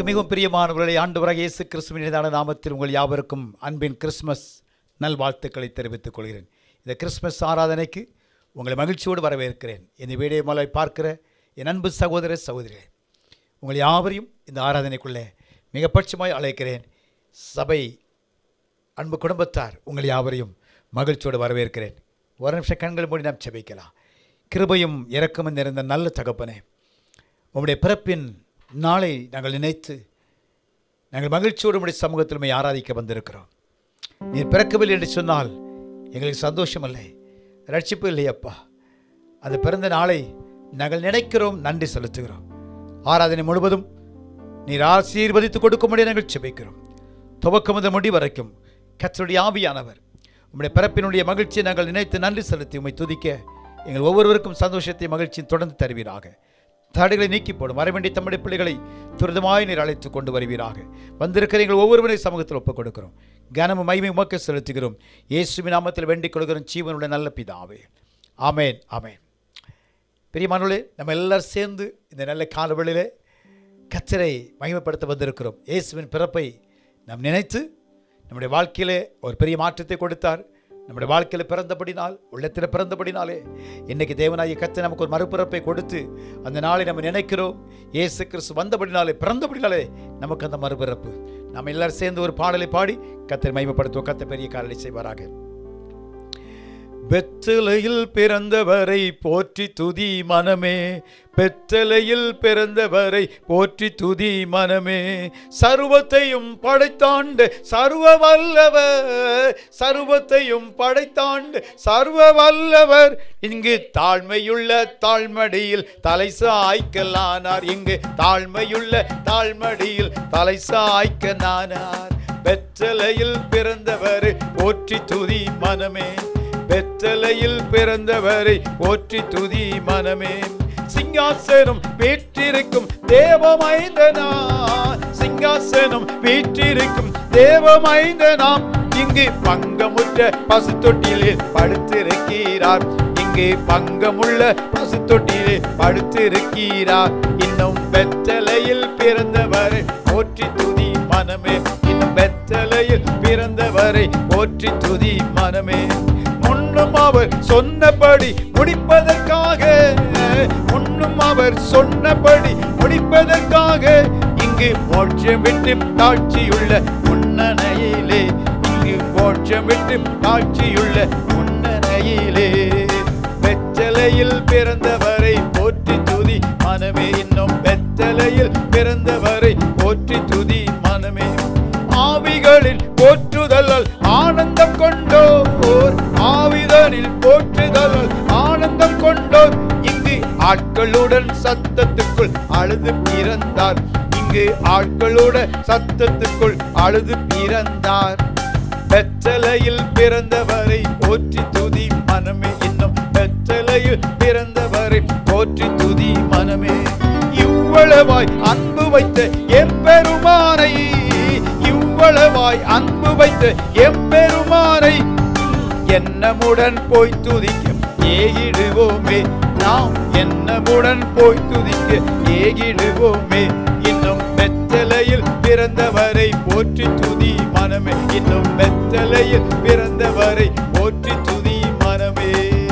எனக்கு மிகவும் பிரியமானவர்களை ஆண்டவராக இயேசு கிறிஸ்துவின் நாமத்தில் உங்கள் யாவருக்கும் அன்பின் கிறிஸ்மஸ் நல்வாழ்த்துக்களை தெரிவித்துக் கொள்கிறேன் இந்த கிறிஸ்மஸ் ஆராதனைக்கு உங்களை மகிழ்ச்சியோடு வரவேற்கிறேன் இந்த வீடியோ மலை பார்க்கிற என் அன்பு சகோதர சகோதரிகளே உங்கள் யாவரையும் இந்த ஆராதனைக்குள்ளே மிக பட்சமாய் அழைக்கிறேன் சபை அன்பு குடும்பத்தார் உங்கள் யாவரையும் மகிழ்ச்சியோடு வரவேற்கிறேன் ஒரு நிமிஷம் கண்கள் மூடி நாம் செபிக்கலாம் கிருபையும் இரக்கமும் நிறைந்த நல்ல தகப்பனே உம்முடைய பிறப்பின் நாளை நாங்கள் நினைத்து நாங்கள் மகிழ்ச்சியோடு உடைய சமூகத்தில் உம்மை ஆராதிக்க வந்திருக்கிறோம் நீர் பிறக்கவில்லை என்று சொன்னால் எங்களுக்கு சந்தோஷம் இல்லை ரட்சிப்பு இல்லையப்பா அந்த பிறந்த நாளை நாங்கள் நினைக்கிறோம் நன்றி செலுத்துகிறோம் ஆராதனை முழுவதும் நீர் ஆசீர்வதித்து கொடுக்கும்படி நாங்கள் செபிக்கிறோம் துவக்கம் முதல் முடி வரைக்கும் கத்தருடைய ஆவியானவர் உம்முடைய பிறப்பினுடைய மகிழ்ச்சியை நாங்கள் நினைத்து நன்றி செலுத்தி உம்மை துதிக்க எங்கள் ஒவ்வொருவருக்கும் சந்தோஷத்தை மகிழ்ச்சியும் தொடர்ந்து தருவீராக தடைகளை நீக்கி போடும் வரவேண்டிய தம்முடைய பிள்ளைகளை துரிதமாய் நீர் அழைத்து கொண்டு வருவீராக வந்திருக்கிற எங்கள் ஒவ்வொருவரை சமூகத்தில் ஒப்புக் கொடுக்கிறோம் கனமும் மகிமை உமக்கு செலுத்துகிறோம் இயேசுவின் நாமத்தில் வேண்டிக் கொள்கிறோம் ஜீவனுடைய நல்ல பிதாவே ஆமேன் ஆமேன் பெரியமானவர்களே நம்ம எல்லாரும் சேர்ந்து இந்த நல்ல காலவெளியிலே கச்சரை மகிமைப்படுத்த வந்திருக்கிறோம் இயேசுவின் பிறப்பை நாம் நினைத்து நம்முடைய வாழ்க்கையிலே ஒரு பெரிய மாற்றத்தை கொடுத்தார் நம்முடைய வாழ்க்கையில் பிறந்தபடினால் உள்ளத்தில் பிறந்தபடினாலே இன்னைக்கு தேவனாகிய கத்தை நமக்கு ஒரு மறுபிறப்பை கொடுத்து அந்த நாளை நம்ம நினைக்கிறோம் இயேசு கிறிஸ்து வந்தபடினாலே பிறந்தபடினாலே நமக்கு அந்த மறுபிறப்பு நம்ம எல்லாரும் சேர்ந்து ஒரு பாடலை பாடி கத்தை மகிமைப்படுத்துவோம் கத்தை பெரிய காரணி செய்வாராக பெத்தலையில் பிறந்தவரை போற்றி துதி மனமே பெத்தலையில் பிறந்தவரை போற்றி துதி மனமே சர்வத்தையும் படைத்தாண்டு சர்வ வல்லவர் சர்வத்தையும் படைத்தாண்டு சர்வ வல்லவர் இங்கு தாழ்மையுள்ள தாழ்மடியில் தலை சாய்க்கலானார் இங்கு தாழ்மையுள்ள தாழ்மடியில் தலை சாய்க்கலானார் பெத்தலையில் பிறந்தவர் போற்றி துதி மனமே பெத்தலையில் பிறந்தவரை போற்றி துதி மனமே சிங்காசனம் வீற்றிருக்கும் தேவமைந்தனா சிங்காசனம் வீற்றிருக்கும் தேவமைந்தனாம் இங்கு பங்கமுற்ற பசு தொட்டிலில் படுத்திருக்கிறார் இங்கு பங்கமுள்ள பசு தொட்டிலே படுத்திருக்கிறார் இன்னும் பெத்தலையில் பிறந்தவரை போற்றி துதி மனமே இன்னும் பெத்தலையில் பிறந்தவரை போற்றி துதி மனமே முன்னும் அவர் சொன்னபடி முடிப்பதற்காக முன்னும் அவர் சொன்னபடி முடிப்பதற்காக இங்கு மோட்சம் விட்டு தாட்சியுள்ள முன்னணையிலே இங்கு மோட்சம் விட்டு தாட்சியுள்ள முன்னணையிலே வெச்சலையில் பிறந்தவரை போற்றி துதி மனமே இன்னும் வெத்தலையில் பிறந்தவரை போற்றி துதி மனமே ஆவிகளில் போற்றுதலால் ஆனந்தம் கொண்டோர் ஆவிதனில் போற்றுதலால் ஆனந்தம் கொண்டோர் இங்கு ஆட்களுடன் சத்தத்துக்குள் அழுது பிறந்தார் இங்கு ஆட்களுடன் சத்தத்துக்குள் அழுது பிறந்தார் பெற்றலையில் பிறந்தவரை போற்றி துதி மனமே இன்னும் பெற்றலையில் பிறந்தவரை போற்றி துதி மனமே இவ்வளவாய் அன்பு வைத்த எம்பெருமானை இவ்வளவாய் அன்பு வைத்த எம்பெருமானை என்னமுடன் போய் துதிக்க ஏகிடுவோமே நாம் என்னமுடன் போய் துதிக்க ஏகிடுவோமே இன்னும் மெத்தலையில் பிறந்தவரை போற்றி துதி மனமே இன்னும் மெத்தலையில் பிறந்தவரை போற்றி துதி மனமே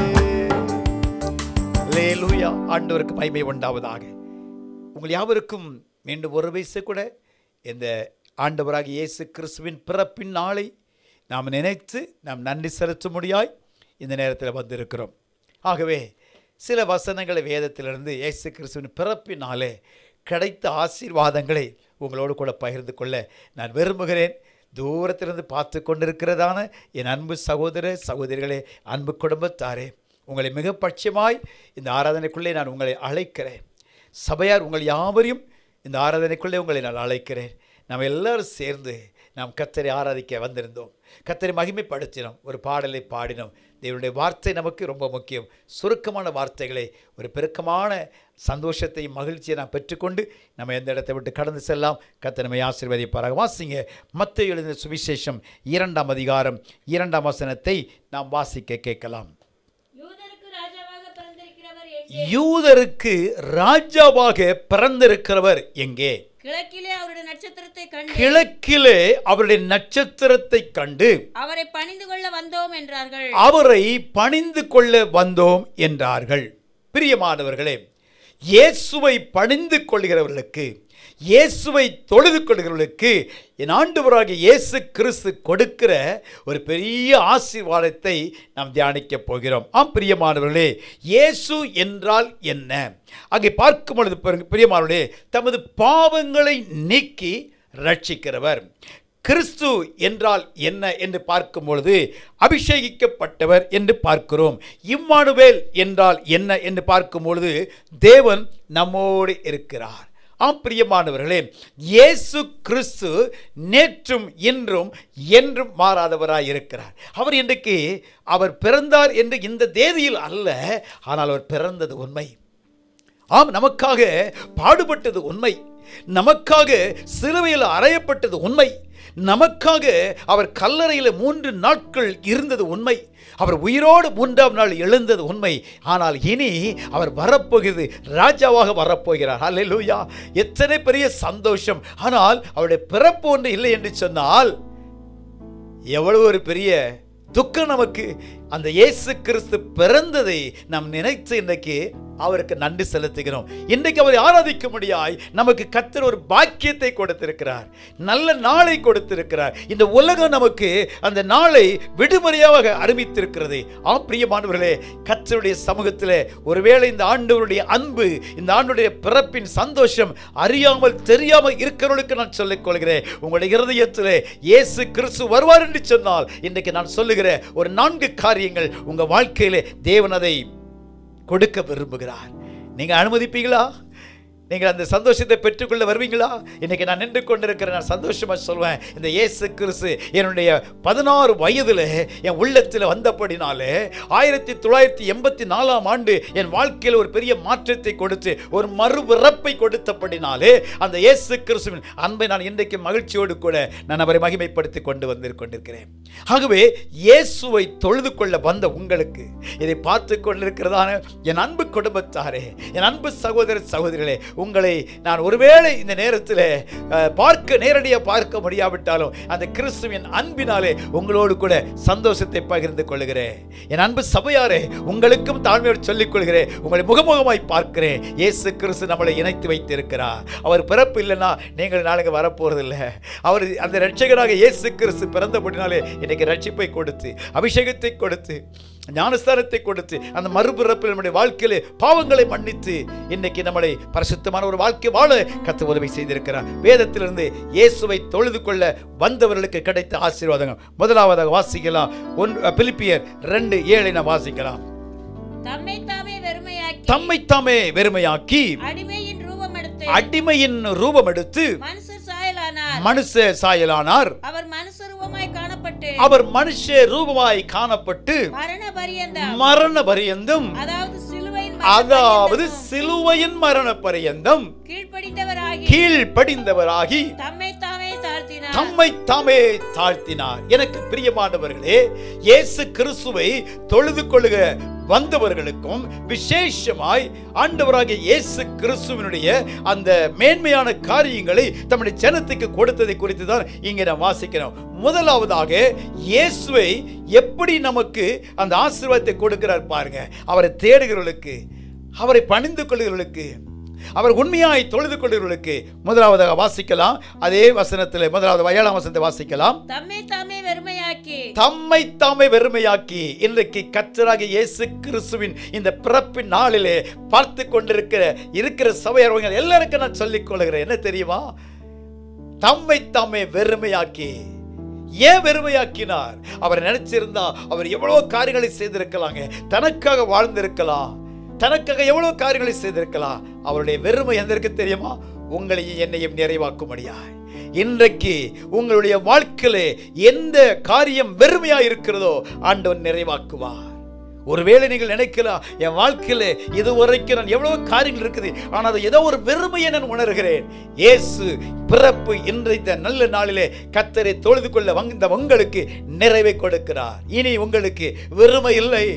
லேலுயா ஆண்டவருக்கு மகிமை உண்டாவதாக உங்கள் யாவருக்கும் மீண்டும் ஒரு வயசு கூட இந்த ஆண்டவராக இயேசு கிறிஸ்துவின் பிறப்பின் நாளை நாம் நினைத்து நாம் நன்றி செலுத்த முடியாய் இந்த நேரத்தில் வந்திருக்கிறோம் ஆகவே சில வசனங்களை வேதத்திலிருந்து இயேசு கிறிஸ்துவின் பிறப்பினாலே கிடைத்த ஆசீர்வாதங்களை உங்களோடு கூட பகிர்ந்து கொள்ள நான் விரும்புகிறேன் தூரத்திலிருந்து பார்த்து கொண்டிருக்கிறதான என் அன்பு சகோதர சகோதரிகளே அன்பு குடும்பத்தாரே உங்களை மிக பட்சமாய் இந்த ஆராதனைக்குள்ளே நான் உங்களை அழைக்கிறேன் சபையார் உங்கள் யாவரையும் இந்த ஆராதனைக்குள்ளே உங்களை நான் அழைக்கிறேன் நாம் எல்லாரும் சேர்ந்து நாம் கத்தரை ஆராதிக்க வந்திருந்தோம் கத்தரை மகிமைப்படுத்தினோம் ஒரு பாடலை பாடினோம் தேவனுடைய வார்த்தை நமக்கு ரொம்ப முக்கியம் சுருக்கமான வார்த்தைகளை ஒரு பெருக்கமான சந்தோஷத்தையும் மகிழ்ச்சியை நாம் பெற்றுக்கொண்டு நம்ம எந்த இடத்தை விட்டு கடந்து செல்லாம் கத்த நம்மை ஆசீர்வதிப்பாராக வாசிங்க மத்த எழுதின சுவிசேஷம் இரண்டாம் அதிகாரம் இரண்டாம் வசனத்தை நாம் வாசிக்க கேட்கலாம் யூதருக்கு ராஜாவாக பிறந்திருக்கிறவர் எங்கே யூதருக்கு ராஜாவாக பிறந்திருக்கிறவர் எங்கே கிழக்கிலே அவருடைய நட்சத்திரத்தை கண்டு கிழக்கிலே அவருடைய நட்சத்திரத்தை கண்டு அவரை பணிந்து கொள்ள வந்தோம் என்றார்கள் அவரை பணிந்து கொள்ள வந்தோம் என்றார்கள் பிரியமானவர்களே இயேசுவை பணிந்து கொள்கிறவர்களுக்கு இயேசுவை தொழுது கொள்கிறவர்களுக்கு என் ஆண்டவராகிய இயேசு கிறிஸ்து கொடுக்கிற ஒரு பெரிய ஆசீர்வாதத்தை நாம் தியானிக்கப் போகிறோம் ஆம் பிரியமானவர்களே இயேசு என்றால் என்ன அங்கே பார்க்கும் பொழுது பாருங்க, பிரியமானவர்களே தமது பாவங்களை நீக்கி ரட்சிக்கிறவர் கிறிஸ்து என்றால் என்ன என்று பார்க்கும் பொழுது அபிஷேகிக்கப்பட்டவர் என்று பார்க்கிறோம் இம்மானுவேல் என்றால் என்ன என்று பார்க்கும் பொழுது தேவன் நம்மோடு இருக்கிறார் ஆம் பிரியமானவர்களே இயேசு கிறிஸ்து நேற்றும் இன்றும் என்றும் மாறாதவராய் இருக்கிறார் அவர் இன்றைக்கு அவர் பிறந்தார் என்று இந்த தேதியில் அல்ல ஆனால் அவர் பிறந்தது உண்மை ஆம் நமக்காக பாடுபட்டது உண்மை நமக்காக சிலுவையில் அறையப்பட்டது உண்மை நமக்காக அவர் கல்லறையில் மூன்று நாட்கள் இருந்தது உண்மை அவர் உயிரோடு மூன்றாம் நாள் எழுந்தது உண்மை ஆனால் இனி அவர் வரப்போகிறது ராஜாவாக வரப்போகிறார் அல்லேலூயா எத்தனை பெரிய சந்தோஷம் ஆனால் அவருடைய பிறப்பு ஒன்று இல்லை என்று சொன்னால் எவ்வளவு ஒரு பெரிய துக்கம் நமக்கு அந்த இயேசு கிறிஸ்து பிறந்ததை நாம் நினைத்து இன்றைக்கு அவருக்கு நன்றி செலுத்துகிறோம் இன்றைக்கு அவரை ஆராதிக்க முடியாய் நமக்கு கத்தர் ஒரு பாக்கியத்தை கொடுத்திருக்கிறார் நல்ல நாளை கொடுத்திருக்கிறார் இந்த உலகம் நமக்கு அந்த நாளை விடுமுறையாக அறிவித்திருக்கிறது ஆ பிரியமானவர்களே கத்தருடைய சமூகத்தில் ஒருவேளை இந்த ஆண்டவருடைய அன்பு இந்த ஆண்டுடைய பிறப்பின் சந்தோஷம் அறியாமல் தெரியாமல் இருக்கிறவர்களுக்கு நான் சொல்லிக் கொள்கிறேன் உங்களுடைய இருதயத்தில் இயேசு கிறிஸ்து வருவார் என்று சொன்னால் இன்றைக்கு நான் சொல்லுகிற ஒரு நான்கு காரியங்கள் உங்க வாழ்க்கையிலே தேவன் அதை கொடுக்க விரும்புகிறார் நீங்க அனுமதிப்பீங்களா நீங்கள் அந்த சந்தோஷத்தை பெற்றுக்கொள்ள வருவீங்களா இன்னைக்கு நான் நின்று கொண்டிருக்கிறேன் நான் சந்தோஷமா சொல்வேன் இந்த இயேசு கிறிஸ்து என்னுடைய பதினாறு வயதில் என் உள்ளத்தில் வந்தபடினாலே ஆயிரத்தி தொள்ளாயிரத்தி எண்பத்தி நாலாம் ஆண்டு என் வாழ்க்கையில் ஒரு பெரிய மாற்றத்தை கொடுத்து ஒரு மறுபிறப்பை கொடுத்தபடினாலே அந்த இயேசு கிறிஸ்துவின் அன்பை நான் இன்றைக்கு மகிழ்ச்சியோடு கூட நான் அவரை மகிமைப்படுத்தி கொண்டு வந்து கொண்டிருக்கிறேன் ஆகவே இயேசுவை தொழுது கொள்ள வந்த உங்களுக்கு இதை பார்த்து கொண்டிருக்கிறதான என் அன்பு குடும்பத்தாரே என் அன்பு சகோதர சகோதரிகளே உங்களை நான் ஒருவேளை இந்த நேரத்தில் அஹ், பார்க்க நேரடியாக பார்க்க முடியாவிட்டாலும் அந்த கிறிஸ்துவின் அன்பினாலே உங்களோடு கூட சந்தோஷத்தை பகிர்ந்து கொள்கிறேன் என் அன்பு சபையாரே உங்களுக்கும் தாழ்மையோடு சொல்லிக் கொள்கிறேன் உங்களை முகமுகமாய் பார்க்கிறேன் இயேசு கிறிஸ்து நம்மளை இணைத்து வைத்திருக்கிறார் அவர் பிறப்பு இல்லைன்னா நீங்கள் நாளைக்கு வரப்போறதில்ல அவர் அந்த ரட்சகராக இயேசு கிறிஸ்து பிறந்தபடினாலே இன்னைக்கு ரட்சிப்பை கொடுத்து அபிஷேகத்தை கொடுத்து ஞானஸ்தானத்தை கொடுத்து அந்த மறுபிறப்பில் நம்முடைய வாழ்க்கையிலே பாவங்களை மன்னித்து இன்னைக்கு நம்மளை பரிசுத்தமான ஒரு வாழ்க்கை வாழ கத்து உதவி செய்திருக்கிறார் வேதத்திலிருந்து இயேசுவை தொழுது கொள்ள வந்தவர்களுக்கு கிடைத்த ஆசீர்வாதங்கள் முதலாவதாக வாசிக்கலாம் ஒன் பிலிப்பியர் ரெண்டு ஏழை நாம் வாசிக்கலாம் தம்மை தாமே வெறுமையாக்கி தம்மை தாமே வெறுமையாக்கி அடிமையின் ரூபம் எடுத்து அடிமையின் ரூபம் எடுத்து மனுஷர் சாயலானார் மனுஷ சாயலானார் அவர் மனுஷ ரூபமாய் காணப்பட்டு அவர் மனுஷ ரூபமாய் காணப்பட்டு மரண பரியந்தம் மரண பரியந்தம் அதாவது சிலுவையின் அதாவது சிலுவையின் மரண பரியந்தம் கீழ்ப்படிந்தவராகி கீழ்ப்படிந்தவராகி தம்மை தாமே தாழ்த்தினார் தம்மை தாமே தாழ்த்தினார் எனக்கு பிரியமானவர்களே இயேசு கிறிஸ்துவை தொழுது கொள்ளுக வந்தவர்களுக்கும் விசேஷமாய் ஆண்டவராகிய இயேசு கிறிஸ்துவினுடைய அந்த மேன்மையான காரியங்களை தம்முடைய ஜனத்துக்கு கொடுத்ததை குறித்து தான் இங்கே நாம் வாசிக்கிறோம் முதலாவதாக இயேசுவை எப்படி நமக்கு அந்த ஆசீர்வாதத்தை கொடுக்கிறார் பாருங்க அவரை தேடுகிறவர்களுக்கு அவரை பணிந்து கொள்கிறவர்களுக்கு அவர் உண்மையாய் தொழுது கொள்கிறவர்களுக்கு முதலாவதாக வாசிக்கலாம் அதே வசனத்தில் முதலாவது ஏழாம் வசனத்தை வாசிக்கலாம் தம்மை தாமே வெறுமையாக்கி தம்மை தாமே வெறுமையாக்கி இன்றைக்கு கத்தராகிய இயேசு கிறிஸ்துவின் இந்த பிறப்பின் நாளிலே பார்த்து கொண்டிருக்கிற இருக்கிற சபையர்கள் எல்லாருக்கும் நான் சொல்லிக் கொள்கிறேன் என்ன தெரியுமா தம்மை தாமே வெறுமையாக்கி ஏன் வெறுமையாக்கினார் அவர் நினைச்சிருந்தா அவர் எவ்வளவு காரியங்களை செய்திருக்கலாங்க தனக்காக வாழ்ந்திருக்கலாம் தனக்காக எவ்வளவு காரியங்களை செய்திருக்கலாம் அவருடைய வெறுமை எதற்கு தெரியுமா உங்களையும் என்னையும் நிறைவாக்கும்படியாய் இன்றைக்கு உங்களுடைய வாழ்க்கையிலே எந்த காரியம் வெறுமையா இருக்கிறதோ ஆண்டவன் நிறைவாக்குவார் ஒருவேளை நீங்கள் நினைக்கலாம் என் வாழ்க்கையில இதுவரைக்கும் நான் எவ்வளவு காரியங்கள் இருக்குது ஆனால் அது ஏதோ ஒரு வெறுமையை நான் உணர்கிறேன் இயேசு பிறப்பு இன்றைத்த நல்ல நாளிலே கத்தரை தொழுது கொள்ள வந்த உங்களுக்கு நிறைவை கொடுக்கிறார் இனி உங்களுக்கு வெறுமை இல்லை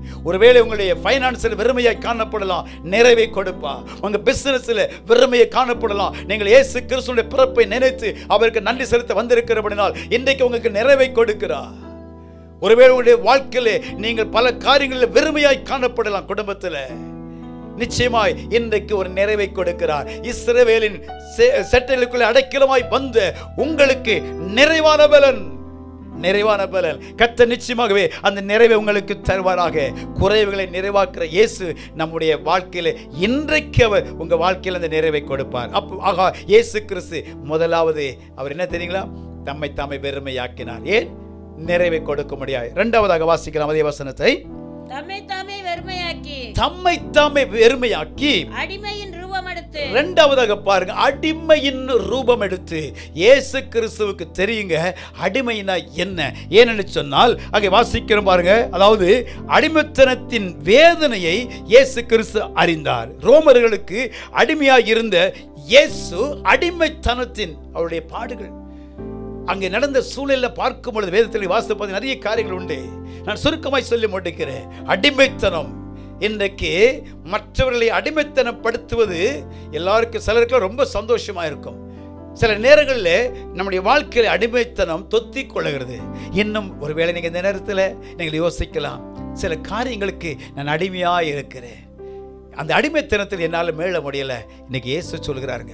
ஒருவேளை உங்களுடைய ஃபைனான்ஸில் வெறுமையாய் காணப்படலாம் நிறைவை கொடுப்பா உங்க பிசினஸ்ல வெறுமையை காணப்படலாம் நீங்கள் இயேசு கிறிஸ்துடைய பிறப்பை நினைத்து அவருக்கு நன்றி செலுத்த வந்திருக்கிறபடினால் இன்றைக்கு உங்களுக்கு நிறைவை கொடுக்கிறார் ஒருவேளை உங்களுடைய வாழ்க்கையிலே நீங்கள் பல காரியங்களில் வெறுமையாய் காணப்படலாம் குடும்பத்தில் நிச்சயமாய் இன்றைக்கு ஒரு நிறைவை கொடுக்கிறார் இஸ்ரவேலின் செ- செட்டைகளுக்குள்ளே அடைக்கலமாய் வந்த உங்களுக்கு நிறைவான பலன் நிறைவான பலன் கத்த நிச்சயமாகவே அந்த நிறைவை உங்களுக்கு தருவாராக குறைவுகளை நிறைவாக்குற இயேசு நம்முடைய வாழ்க்கையில இன்றைக்கு அவர் உங்க வாழ்க்கையில் அந்த நிறைவை கொடுப்பார் அப்போ ஆகா இயேசு கிறிஸ்து முதலாவது அவர் என்ன தெரியுங்களா தம்மை தாமை வெறுமையாக்கினார் ஏன் நிறைவை கொடுக்க முடியாது இரண்டாவதாக வாசிக்கலாம் அதே வசனத்தை தம்மை தாமே வெறுமையாக்கி தம்மை தாமே வெறுமையாக்கி அடிமையின் ரூபம் எடுத்து இரண்டாவதாக பாருங்க அடிமையின் ரூபம் எடுத்து இயேசு கிறிஸ்துவுக்கு தெரியுங்க அடிமைனா என்ன ஏனென்று சொன்னால் அங்கே வாசிக்கிறோம் பாருங்க அதாவது அடிமைத்தனத்தின் வேதனையை இயேசு கிறிஸ்து அறிந்தார் ரோமர்களுக்கு அடிமையாக இருந்த இயேசு அடிமைத்தனத்தின் அவருடைய பாடுகள் அங்கே நடந்த சூழ்நிலை பார்க்கும் பொழுது வேதத்தில் வாசிப்பது நிறைய காரியங்கள் உண்டு நான் சுருக்கமாய் சொல்லி முடிக்கிறேன் அடிமைத்தனம் இன்றைக்கு மற்றவர்களை அடிமைத்தனப்படுத்துவது எல்லாருக்கும் சிலருக்கு ரொம்ப சந்தோஷமா இருக்கும் சில நேரங்களில் நம்முடைய வாழ்க்கையில் அடிமைத்தனம் தொத்தி கொள்ளுகிறது இன்னும் ஒருவேளை நீங்கள் இந்த நேரத்தில் நீங்கள் யோசிக்கலாம் சில காரியங்களுக்கு நான் அடிமையாக இருக்கிறேன் அந்த அடிமைத்தனத்தில் என்னால் மீள முடியல இன்னைக்கு இயேசு சொல்கிறாருங்க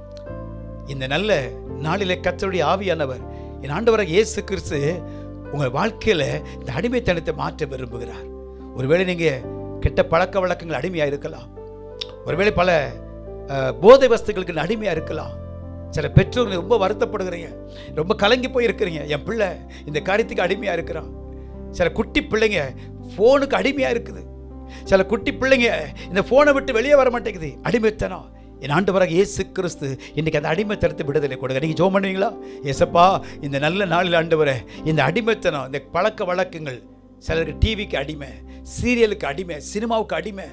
இந்த நல்ல நாளிலே கர்த்தருடைய ஆவியானவர் என் ஆண்டவராக இயேசு கிறிஸ்து உங்கள் வாழ்க்கையில் இந்த அடிமைத்தனத்தை மாற்ற விரும்புகிறார் ஒருவேளை நீங்கள் கெட்ட பழக்க வழக்கங்கள் அடிமையாக இருக்கலாம் ஒருவேளை பல அஹ், போதை வஸ்துக்களுக்கு அடிமையாக இருக்கலாம் சில பெற்றோர்கள் ரொம்ப வருத்தப்படுகிறீங்க ரொம்ப கலங்கி போய் இருக்கிறீங்க என் பிள்ளை இந்த காரியத்துக்கு அடிமையாக இருக்கிறான் சில குட்டி பிள்ளைங்க ஃபோனுக்கு அடிமையாக இருக்குது சில குட்டி பிள்ளைங்க இந்த ஃபோனை விட்டு வெளியே வர மாட்டேங்குது அடிமைத்தனம் என் ஆண்டவராக இயேசு கிறிஸ்து இன்னைக்கு அந்த அடிமைத்தனத்தை விடுதலை கொடுங்க நீங்கள் ஜோம் பண்ணுவீங்களா ஏசப்பா இந்த நல்ல நாளில் ஆண்டவரே இந்த அடிமைத்தனம் இந்த பழக்க வழக்கங்கள் சிலருக்கு டிவிக்கு அடிமை சீரியலுக்கு அடிமை சினிமாவுக்கு அடிமை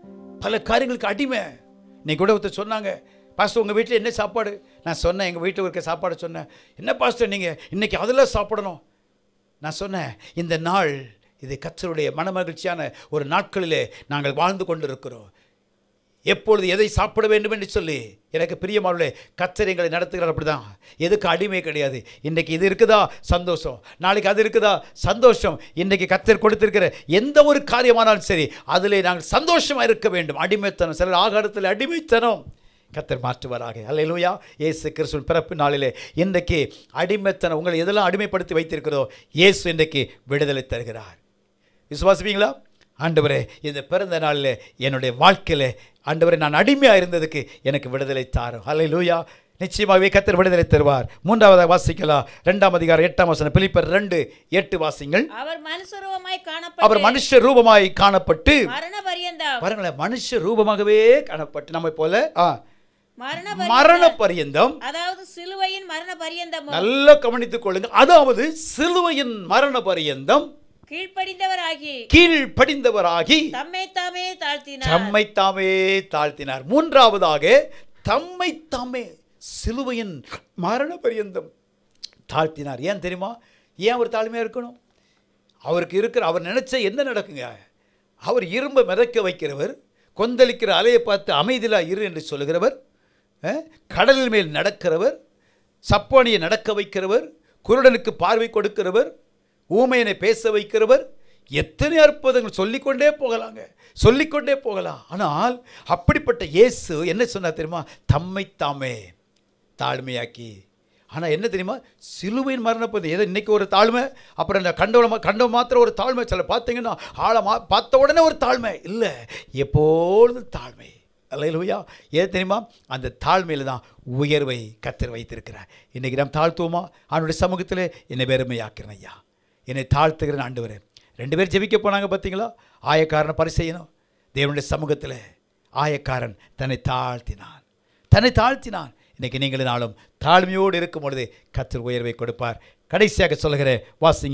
பல காரியங்களுக்கு அடிமை இன்னைக்கு கூட ஒருத்தர் சொன்னாங்க பாஸ்டர் உங்கள் வீட்டில் என்ன சாப்பாடு நான் சொன்னேன் எங்கள் வீட்டில் இருக்க சாப்பாடு சொன்னேன் என்ன பாஸ்டர் நீங்கள் இன்னைக்கு அதில் சாப்பிடணும் நான் சொன்னேன் இந்த நாள் இது கத்தருடைய மனமகிழ்ச்சியான ஒரு நாட்களிலே நாங்கள் வாழ்ந்து கொண்டிருக்கிறோம் எப்பொழுது எதை சாப்பிட வேண்டும் என்று சொல்லி எனக்கு பிரியமானே கத்தர் எங்களை நடத்துகிறார் அப்படிதான் எதுக்கு அடிமை கிடையாது இன்றைக்கு இது இருக்குதா சந்தோஷம் நாளைக்கு அது இருக்குதா சந்தோஷம் இன்றைக்கு கத்தர் கொடுத்திருக்கிற எந்த ஒரு காரியமானாலும் சரி அதிலே நாங்கள் சந்தோஷமாக இருக்க வேண்டும் அடிமைத்தனம் சிலர் ஆகாரத்தில் அடிமைத்தனம் கத்தர் மாற்றுவாராக அல்லேலூயா இயேசு கிறிஸ்துவின் பிறப்பு நாளிலே இன்றைக்கு அடிமைத்தனம் உங்களை எதெல்லாம் அடிமைப்படுத்தி வைத்திருக்கிறதோ இயேசு இன்றைக்கு விடுதலை தருகிறார் விசுவாசிப்பீங்களா ஆண்டவரே இந்த பிறந்த நாளில் என்னுடைய வாழ்க்கையில் ஆண்டவரே நான் அடிமையாக இருந்ததுக்கு எனக்கு விடுதலை தாரும் அல்லேலூயா நிச்சயமாகவே கத்தர் விடுதலை தருவார் மூன்றாவதாக வாசிக்கலாம் ரெண்டாம் அதிகாரம் எட்டாம் வசனம் பிலிப்பர் ரெண்டு எட்டு வாசிங்கள் அவர் மனுஷரூபமாய் அவர் காணப்பட்டு மனுஷ ரூபமாய் காணப்பட்டு மரண பரியந்தம் பாருங்களேன் மனுஷ ரூபமாகவே காணப்பட்டு நம்மை போல ஆ, மரண மரண பரியந்தம் பரியந்தம் அதாவது சிலுவையின் மரண பரியந்தமும் நல்லா கவனித்துக் கொள்ளுங்க அதாவது சிலுவையின் மரண பரியந்தம் கீழ்ப்படிந்தவராகி கீழ்ப்படிந்தவராகி தம்மை தாமே தாழ்த்தினார் தம்மை தாமே தாழ்த்தினார் மூன்றாவதாக தம்மை தாமே சிலுவையின் மரண பரியந்தம் தாழ்த்தினார் ஏன் தெரியுமா ஏன் அவர் தாழ்மையாக இருக்கணும் அவருக்கு இருக்கிற அவர் நினைச்ச என்ன நடக்குங்க அவர் இரும்பை மிதக்க வைக்கிறவர் கொந்தளிக்கிற அலையை பார்த்து அமைதியாக இரு என்று சொல்லுகிறவர் அஹ், கடலில் மேல் நடக்கிறவர் சப்பானியை நடக்க வைக்கிறவர் குருடனுக்கு பார்வை கொடுக்கிறவர் ஊமையனை பேச வைக்கிறவர் எத்தனை அற்புதங்கள் சொல்லிக்கொண்டே போகலாங்க சொல்லிக்கொண்டே போகலாம் ஆனால் அப்படிப்பட்ட இயேசு என்ன சொன்னார் தெரியுமா தம்மை தாமே தாழ்மையாக்கி ஆனால் என்ன தெரியுமா சிலுவையின் மரணப்பது ஏதோ இன்னைக்கு ஒரு தாழ்மை அப்புறம் இந்த கண்டவன கண்டவன் மாத்திரம் ஒரு தாழ்மை சில பார்த்தீங்கன்னா ஆளை மா பார்த்த உடனே ஒரு தாழ்மை இல்லை எப்பொழுதும் தாழ்மை அல்லையா ஏன் தெரியுமா அந்த தாழ்மையில் தான் உயர்வை கத்தர் வைத்திருக்கிறார் இன்றைக்கி நாம் தாழ்த்துவோமா அவனுடைய சமூகத்தில் என்னை பெருமையாக்கிறேன் ஐயா என்னை தாழ்த்துகிறேன் ஆண்டவரே ரெண்டு பேர் ஜெபிக்க போனாங்க பார்த்தீங்களா ஆயக்காரனை பரிசெய்யணும் தேவனுடைய சமூகத்தில் ஆயக்காரன் தன்னை தாழ்த்தினான் தன்னை தாழ்த்தினான் இன்னைக்கு நீங்கள் நாளும் தாழ்மையோடு இருக்கும் பொழுது கத்தர் உயர்வை கொடுப்பார் கடைசியாக சொல்லுகிற வாசிங்க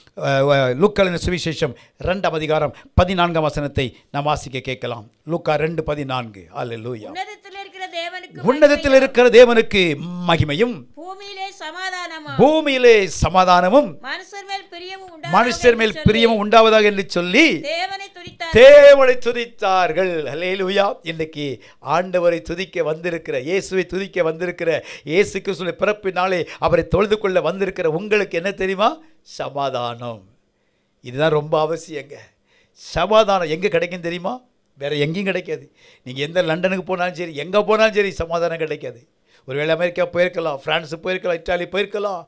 லுக்காலின் சுவிசேஷம் ரெண்டாம் அதிகாரம் பதினான்காம் வசனத்தை நாம் வாசிக்க கேட்கலாம் லுக்கா ரெண்டு பதினான்கு அல்ல லூயா உன்னதத்தில் இருக்கிற தேவனுக்கு உன்னதத்தில் இருக்கிற தேவனுக்கு மகிமையும் பூமியிலே சமாதானமும் பூமியிலே சமாதானமும் மனுஷர் மேல் பிரியமும் உண்டாவதாக மனுஷர் மேல் என்று சொல்லி பிரியமும் உண்டாவதாக என்று சொல்லி தேவனை துதித்தார் தேவனை துதித்தார்கள் அல்லேலூயா இன்னைக்கு ஆண்டவரை துதிக்க வந்திருக்கிற இயேசுவை துதிக்க வந்திருக்கிற இயேசு கிறிஸ்துவின் பிறப்பினாலே அவரை தொழுது கொள்ள வந்திருக்கிற உங்களுக்கு என்ன தெரியுமா சமாதானம் இதுதான் ரொம்ப அவசியங்க சமாதானம் எங்கே கிடைக்கும் தெரியுமா வேற எங்கேயும் கிடைக்காது நீங்கள் எந்த லண்டனுக்கு போனாலும் சரி எங்கே போனாலும் சரி சமாதானம் கிடைக்காது ஒருவேளை அமெரிக்கா போயிருக்கலாம் ஃப்ரான்ஸு போயிருக்கலாம் இட்டாலி போயிருக்கலாம்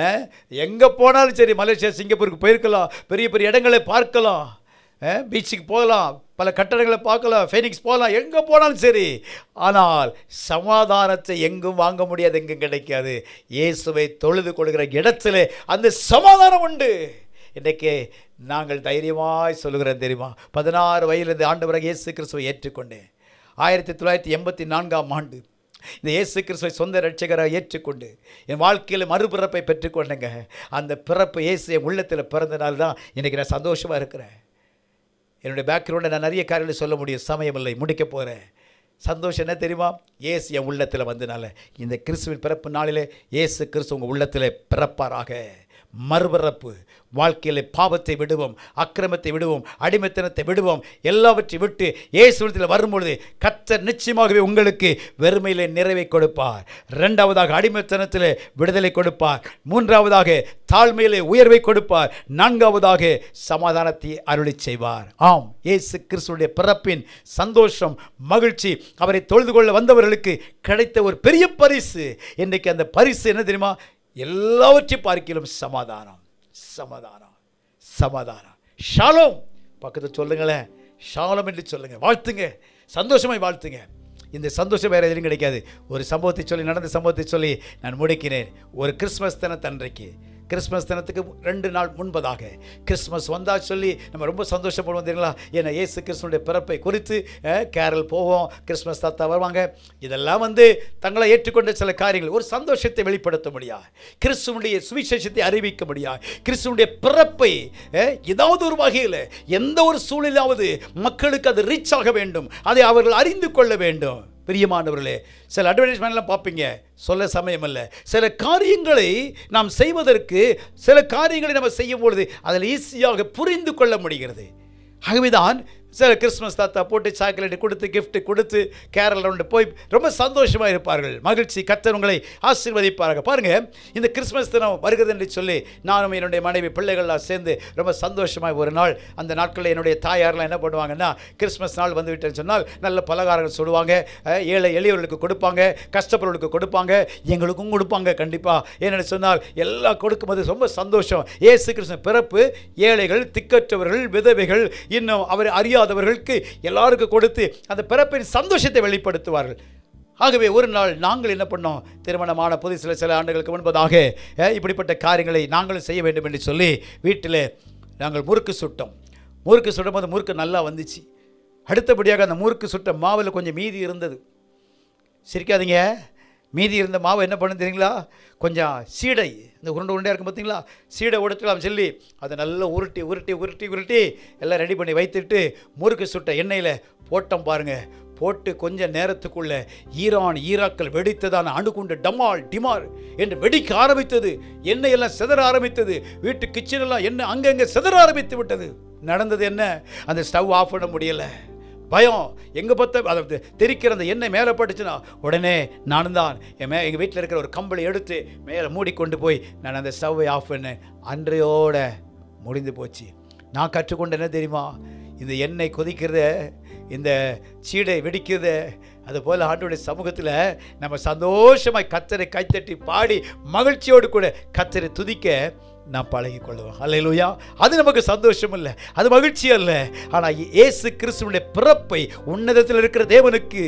எங்கே போனாலும் சரி மலேசியா சிங்கப்பூருக்கு போயிருக்கலாம் பெரிய பெரிய இடங்களை பார்க்கலாம் அஹ், பீச்சுக்கு போகலாம் பல கட்டடங்களை பார்க்கலாம் ஃபெனிக்ஸ் போகலாம் எங்கே போனாலும் சரி ஆனால் சமாதானத்தை எங்கும் வாங்க முடியாது எங்கும் கிடைக்காது இயேசுவை தொழுது கொடுக்கிற இடத்துல அந்த சமாதானம் உண்டு இன்றைக்கு நாங்கள் தைரியமாய் சொல்லுகிறோம் தெரியுமா பதினாறு வயதிலிருந்து ஆண்டவராக இயேசு கிறிஸ்துவை ஏற்றுக்கொண்டேன் ஆயிரத்தி தொள்ளாயிரத்தி எண்பத்தி நான்காம் ஆண்டு இந்த இயேசு கிறிஸ்துவை சொந்த ரட்சகராக ஏற்றுக்கொண்டு என் வாழ்க்கையில் மறுபிறப்பை பெற்றுக்கொண்டேங்க அந்த பிறப்பு இயேசு என் உள்ளத்தில் பிறந்தனால தான் இன்றைக்கி நான் சந்தோஷமாக இருக்கிறேன் என்னுடைய பேக்ரவுண்டை நான் நிறைய காரியங்களை சொல்ல முடியும் சமயம் இல்லை முடிக்க போகிறேன் சந்தோஷம் என்ன தெரியுமா இயேசு என் உள்ளத்தில் வந்தனால இந்த கிறிஸ்துவின் பிறப்பு நாளிலே இயேசு கிறிஸ்து உங்கள் உள்ளத்தில் பிறப்பாராக மறுபிறப்பு வாழ்க்கையில் பாவத்தை விடுவோம் அக்கிரமத்தை விடுவோம் அடிமைத்தனத்தை விடுவோம் எல்லாவற்றையும் விட்டு இயேசுவிடத்தில் வரும்பொழுது கர்த்தர் நிச்சயமாகவே உங்களுக்கு வெறுமையிலே நிறைவை கொடுப்பார் ரெண்டாவதாக அடிமைத்தனத்தில் விடுதலை கொடுப்பார் மூன்றாவதாக தாழ்மையிலே உயர்வை கொடுப்பார் நான்காவதாக சமாதானத்தை அருளி செய்வார் ஆம் இயேசு கிறிஸ்துடைய பிறப்பின் சந்தோஷம் மகிழ்ச்சி அவரை தொழுது கொள்ள வந்தவர்களுக்கு கிடைத்த ஒரு பெரிய பரிசு இன்றைக்கு அந்த பரிசு என்ன தெரியுமா எல்லாவற்றையும் பார்க்கிலும் சமாதானம் சமாதானம் சமாதானம் ஷாலோம் பக்கத்தில் சொல்லுங்களேன் ஷாலம் என்று சொல்லுங்க வாழ்த்துங்க சந்தோஷமாய் வாழ்த்துங்க இந்த சந்தோஷம் வேறு எதுவும் கிடைக்காது ஒரு சம்பவத்தை சொல்லி நடந்த சம்பவத்தை சொல்லி நான் முடிக்கிறேன் ஒரு கிறிஸ்மஸ் தினத்தன்றைக்கு கிறிஸ்மஸ் தினத்துக்கு ரெண்டு நாள் முன்பதாக கிறிஸ்மஸ் வந்தா சொல்லி நம்ம ரொம்ப சந்தோஷப்படுவோம் தெரியுங்களா ஏன்னா இயேசு கிறிஸ்துனுடைய பிறப்பை குறித்து அஹ், கேரல் போவோம் கிறிஸ்மஸ் தாத்தா வருவாங்க இதெல்லாம் வந்து தங்களை ஏற்றுக்கொண்ட சில காரியங்கள் ஒரு சந்தோஷத்தை வெளிப்படுத்த முடியாது கிறிஸ்துவனுடைய சுவிசேஷத்தை அறிவிக்க முடியாது கிறிஸ்துவனுடைய பிறப்பை அஹ், ஏதாவது ஒரு வகையில் எந்த ஒரு சூழலாவது மக்களுக்கு அது ரீச் ஆக வேண்டும் அதை அவர்கள் அறிந்து கொள்ள வேண்டும் பிரியமானவர்களே சில அட்வர்டைஸ்மெண்ட்லாம் பார்ப்பீங்க சொல்ல சமயம் அல்ல சில காரியங்களை நாம் செய்வதற்கு சில காரியங்களை நம்ம செய்யும் பொழுது அதில் ஈஸியாக புரிந்து கொள்ள முடிகிறது ஆகவேதான் சில கிறிஸ்மஸ் தாத்தா போட்டு சாக்லேட் கொடுத்து gift கொடுத்து கேரள் ரவுண்டு போய் ரொம்ப சந்தோஷமாக இருப்பார்கள் மகிழ்ச்சி கர்த்தர் உங்களை ஆசீர்வதிப்பார்கள் பாருங்கள் இந்த கிறிஸ்மஸ் தினம் வருகிறது என்று சொல்லி நானும் என்னுடைய மனைவி பிள்ளைகள்லாம் சேர்ந்து ரொம்ப சந்தோஷமாக ஒரு நாள் அந்த நாட்களில் என்னுடைய தாயார்லாம் என்ன பண்ணுவாங்கன்னா கிறிஸ்மஸ் நாள் வந்து விட்டேன்னு சொன்னால் நல்ல பலகாரங்கள் சுடுவாங்க அஹ், ஏழை எளியவர்களுக்கு கொடுப்பாங்க கஷ்டப்படுறவர்களுக்கு கொடுப்பாங்க எங்களுக்கும் கொடுப்பாங்க கண்டிப்பாக ஏன்னு சொன்னால் எல்லாம் கொடுக்கும்போது ரொம்ப சந்தோஷம் ஏசு கிறிஸ்து பிறப்பு ஏழைகள் திக்கற்றவர்கள் விதவைகள் இன்னும் அவர் அறியாதவர்களுக்கு எல்லாருக்கும் கொடுத்து அந்த பிறப்பின் சந்தோஷத்தை வெளிப்படுத்துவார்கள் ஆகவே ஒரு நாள் நாங்கள் என்ன பண்ணோம் திருமணமான புதுசில் சில ஆண்டுகளுக்கு முன்பதாக அஹ், இப்படிப்பட்ட காரியங்களை நாங்களும் செய்ய வேண்டும் என்று சொல்லி வீட்டில் நாங்கள் முறுக்கு சுட்டோம் முறுக்கு சுடும்போது முறுக்கு நல்லா வந்துச்சு அடுத்தபடியாக அந்த முறுக்கு சுட்ட மாவில் கொஞ்சம் மீதி இருந்தது சிரிக்காதீங்க மீதி இருந்த மாவு என்ன பண்ணு தெரியுங்களா கொஞ்சம் சீடை இந்த உருண்டை உருண்டையாக இருக்கும் பார்த்தீங்களா சீடை உடைக்கலாம் சொல்லி அதை நல்லா உருட்டி உருட்டி உருட்டி உருட்டி எல்லாம் ரெடி பண்ணி வைத்துட்டு முறுக்கு சுட்ட எண்ணெயில் போட்டோம் பாருங்க போட்டு கொஞ்ச நேரத்துக்குள்ள ஈரான் ஈராக்கள் வெடித்ததான அணுகுண்டு டமால் டிமார் என்று வெடிக்க ஆரம்பித்தது எண்ணெய் எல்லாம் சிதற ஆரம்பித்தது வீட்டு கிச்சன் எல்லாம் எண்ணெய் அங்கங்கே சிதற ஆரம்பித்து விட்டது நடந்தது என்ன அந்த ஸ்டவ் ஆஃப் பண்ண முடியலை பயம் எங்கே பார்த்த அதை தெரிக்கிற அந்த எண்ணெய் மேலே பட்டுச்சுன்னா உடனே நானும் தான் என் மே எங்கள் வீட்டில் இருக்கிற ஒரு கம்பளை எடுத்து மேலே மூடி கொண்டு போய் நான் அந்த ஸ்டவ்வை ஆஃப் பண்ணேன் அன்றையோட முடிந்து போச்சு நான் கற்றுக்கொண்ட என்ன தெரியுமா இந்த எண்ணெய் கொதிக்கிறத இந்த சீடை வெடிக்கிறத அதுபோல் ஆண்டோடைய சமூகத்தில் நம்ம சந்தோஷமாய் கத்தரை கைத்தட்டி பாடி மகிழ்ச்சியோடு கூட கத்தரை துதிக்க நாம் பழகிக் கொள்வோம் அல்லையிலுயா அது நமக்கு சந்தோஷம் இல்லை அது மகிழ்ச்சி அல்ல ஆனால் இயேசு கிறிஸ்துவனுடைய பிறப்பை உன்னதத்தில் இருக்கிற தேவனுக்கு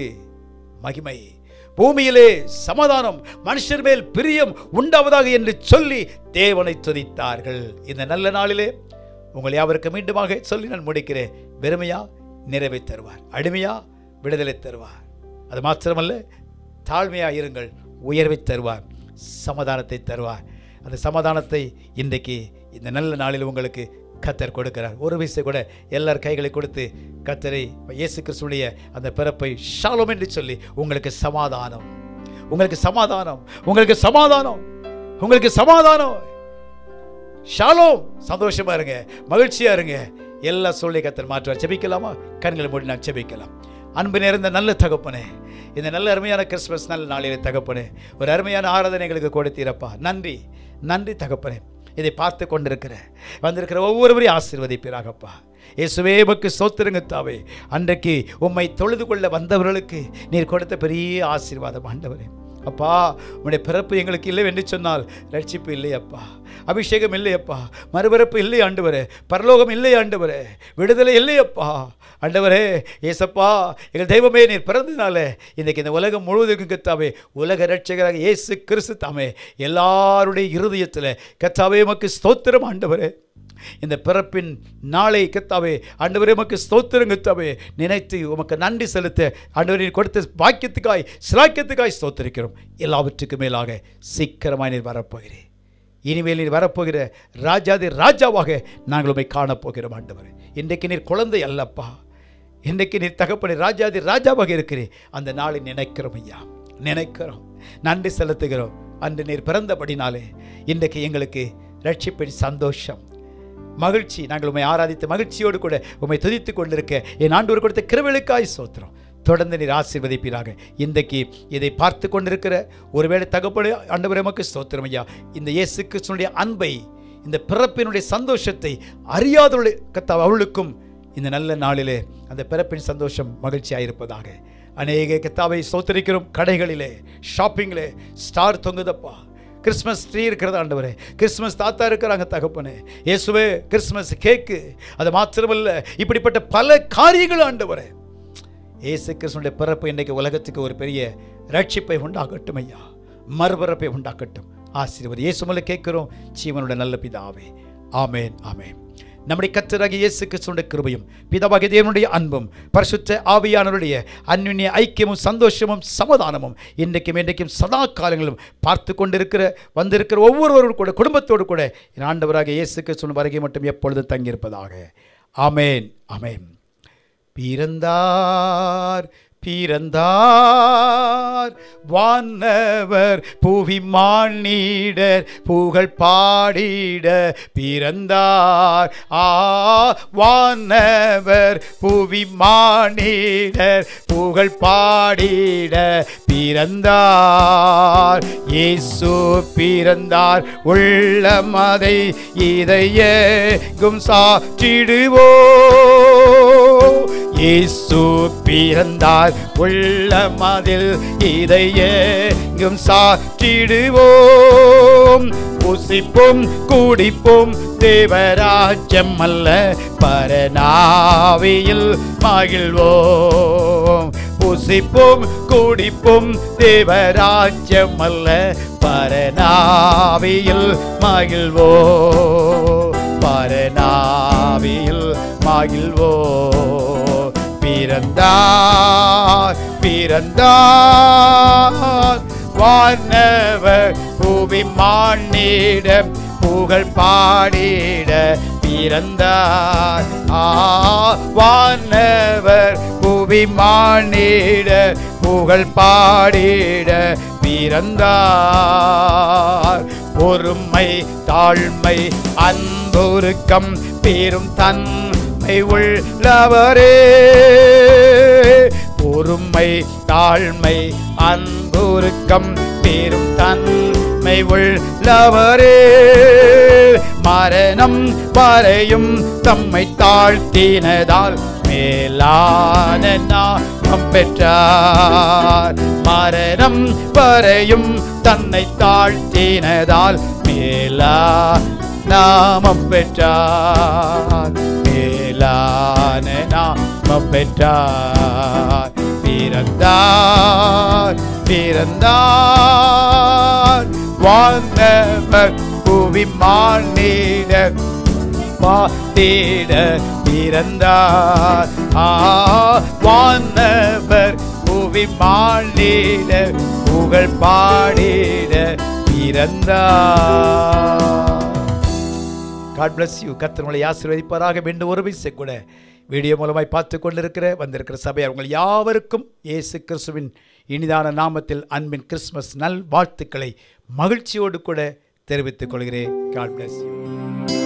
மகிமை பூமியிலே சமாதானம் மனுஷர் மேல் பிரியம் உண்டாவதாக என்று சொல்லி தேவனை துதித்தார்கள் இந்த நல்ல நாளிலே உங்கள் யாவருக்கு மீண்டுமாக சொல்லி நான் முடிக்கிறேன் வெறுமையா நிறைவை தருவார் அடிமையா விடுதலை தருவார் அது மாத்திரமல்ல தாழ்மையா இருங்கள் உயர்வை தருவார் சமாதானத்தை தருவார் அந்த சமாதானத்தை இன்றைக்கு இந்த நல்ல நாளில் உங்களுக்கு கத்தர் கொடுக்கிறார் ஒரு வயசு கூட எல்லார் கைகளை கொடுத்து கத்தரை இயேசு கிறிஸ்துடைய அந்த பிறப்பை ஷாலோம் என்று சொல்லி உங்களுக்கு சமாதானம் உங்களுக்கு சமாதானம் உங்களுக்கு சமாதானம் உங்களுக்கு சமாதானம் ஷாலோம் சந்தோஷமா இருங்க மகிழ்ச்சியா இருங்க எல்லா சூழ்நிலை கத்தர் மாற்றுவார் செபிக்கலாமா கண்களை மூடி நான் செபிக்கலாம் அன்பு நிறைந்த நல்ல தகப்பனே இந்த நல்ல அருமையான கிறிஸ்மஸ் நல்ல நாளிலே தகப்பனே ஒரு அருமையான ஆராதனை எங்களுக்கு கொடுத்தீரப்பா நன்றி நன்றி தகப்பனே இதை பார்த்து கொண்டிருக்கிற வந்திருக்கிற ஒவ்வொருவரையும் ஆசீர்வதிப்பீராகப்பா இயேசுவே உமக்கு சோத்திரங்க தாவே அன்றைக்கு உம்மை தொழுது கொள்ள வந்தவர்களுக்கு நீர் கொடுத்த பெரிய ஆசீர்வாதம் ஆண்டவரே அப்பா உன்னுடைய பிறப்பு எங்களுக்கு இல்லை என்று சொன்னால் ரட்சிப்பு இல்லை அப்பா அபிஷேகம் இல்லை அப்பா மறுபிறப்பு இல்லை ஆண்டவரே பரலோகம் இல்லை ஆண்டவரே விடுதலை இல்லை அப்பா ஆண்டவரே ஏசப்பா எங்கள் தெய்வமே நீர் பிறந்தனாலே இன்றைக்கு இந்த உலகம் முழுவதுக்கும் கத்தாவே உலக ரட்சகராக இயேசு கிறிஸ்து தாமே எல்லாருடைய இருதயத்தில் கத்தாவே உமக்கு ஸ்தோத்திரம் ஆண்டவரே இந்த பிறப்பின் நாளை கத்தாவே ஆண்டவரே உமக்கு ஸ்தோத்திரம் கத்தாவே நினைத்து உமக்கு நன்றி செலுத்த ஆண்டவரே நீர் கொடுத்த பாக்கியத்துக்காய் சிலாக்கியத்துக்காய் ஸ்தோத்திரிக்கிறோம் எல்லாவற்றுக்கும் மேலாக சீக்கிரமாய் நீர் வரப்போகிறேன் இனிமேல் நீர் வரப்போகிற ராஜாதி ராஜாவாக நாங்கள் உம்மை காணப்போகிறோம் ஆண்டவரே இன்றைக்கு நீர் குழந்தை அல்லப்பா இன்றைக்கு நீர் தகப்பனை ராஜாதி ராஜாவாக இருக்கிறேன் அந்த நாளை நினைக்கிறோம் ஐயா நினைக்கிறோம் நன்றி செலுத்துகிறோம் அன்று நீர் பிறந்தபடினாலே இன்றைக்கு எங்களுக்கு ரட்சிப்பின் சந்தோஷம் மகிழ்ச்சி நாங்கள் உண்மை ஆராதித்து மகிழ்ச்சியோடு கூட உண்மை துதித்து கொண்டிருக்க என் ஆண்டவர் கொடுத்த கிருவிழுக்காய் சோத்திரம் தொடர்ந்து நீர் ஆசீர்வதிப்பீராக இன்றைக்கு இதை பார்த்து கொண்டிருக்கிற ஒருவேளை தகப்படு ஆண்டவர் எமக்கு ஸ்தோத்திரம் ஐயா இந்த இயேசு கிறிஸ்துனுடைய அன்பை இந்த பிறப்பினுடைய சந்தோஷத்தை அறியாதவர்கள் கத்த அவளுக்கும் இந்த நல்ல நாளிலே அந்த பிறப்பின் சந்தோஷம் மகிழ்ச்சியாக இருப்பதாக அநேக கத்தாவை சோத்தரிக்கிறோம் கடைகளிலே ஷாப்பிங்கிலே ஸ்டார் தொங்குதப்பா கிறிஸ்மஸ் ட்ரீ இருக்கிறது ஆண்டவரே கிறிஸ்மஸ் தாத்தா இருக்கிறாங்க தகப்பனே இயேசுவே கிறிஸ்மஸ் கேக்கு அது மாத்திரமல்ல இப்படிப்பட்ட பல காரியங்கள் ஆண்டவரே இயேசு கிறிஸ்துடைய பிறப்பு இன்றைக்கு உலகத்துக்கு ஒரு பெரிய ரட்சிப்பை உண்டாக்கட்டும் ஐயா மறுபிறப்பை உண்டாக்கட்டும் ஆசீர்வாद இயேசுமல்ல கேட்கிறோம் ஜீவனுடைய நல்ல பிதாவே ஆமேன் ஆமேன் நம்முடைய கத்தராகிய இயேசு கிறிஸ்துடைய கிருபையும் பிதாவாகிய தேவனுடைய அன்பும் பரிசுத்த ஆவியானவருடைய அந்யுன்ய ஐக்கியமும் சந்தோஷமும் சமாதானமும் இன்றைக்கும் இன்றைக்கும் சதா காலங்களிலும் பார்த்து கொண்டிருக்கிற வந்திருக்கிற ஒவ்வொருவரோடு கூட குடும்பத்தோடு கூட என் ஆண்டவராகிய இயேசு கிறிஸ்துவின் வருகை மட்டும் எப்பொழுதும் தங்கியிருப்பதாக ஆமேன் ஆமேன் பிறந்தார் பிறந்தார் வானவர் புவி மானிடர் புகழ் பாடிட பிறந்தார் ஆ வானவர் புவி மானிடர் புகழ் பாடிட பிறந்தார் இயேசு பிறந்தார் உள்ளமதை இதையெங்கும் சாற்றிடுவோ இயேசு பிறந்தார் உள்ளமதில் இதையெங்கும் சாற்றிடுவோம் புசிப்போம் குடிப்போம் தேவராஜ்யம் அல்ல பரநாவியில் மகிழ்வோம் புசிப்போம் குடிப்போம் தேவராஜ்யம் அல்ல பரநாவியில் மகிழ்வோம் பரநாவியில் மகிழ்வோ பிறந்தார் பிறந்தார் வானவர் பூவி மானிட புகழ் பாடிட பிறந்தார் ஆ வானவர் புவி மானிட புகழ் பாடிட பிறந்தார் பொறுமை தாழ்மை அன்புருக்கம் பெரும் தன்மை உள்ளவரே பொறுமை தாழ்மை அன்புருக்கம் பெரும் தன்மை உள்ளவரே மரணம் வரையும் தம்மை தாழ்த்தினதால் மேலான நாமம் பெற்றார் மரணம் வரையும் தன்னை தாழ்த்தினதால் மேலா நாமம் பெற்றார் மேலான நாமம் பெற்றார் பிறந்தார் பிறந்தார் வாழ்ந்தவர் புவி மாநிலர் பாத்திட பிறந்தார் ஆ வானவர் புவி மாநில புகழ் பாடிட பிறந்தார் காட் bless யூ கர்த்தர் உங்களை ஆசீர்வதிப்பாராக மீண்டும் ஒரு விசை கூட வீடியோ மூலமாய் பார்த்து கொண்டிருக்கிற வந்திருக்கிற சபையார் உங்கள் யாவருக்கும் இயேசு கிறிஸ்துவின் இனிதான நாமத்தில் அன்பின் கிறிஸ்மஸ் நல் வாழ்த்துக்களை மகிழ்ச்சியோடு கூட தெரிவித்துக் கொள்கிறேன் காட் bless யூ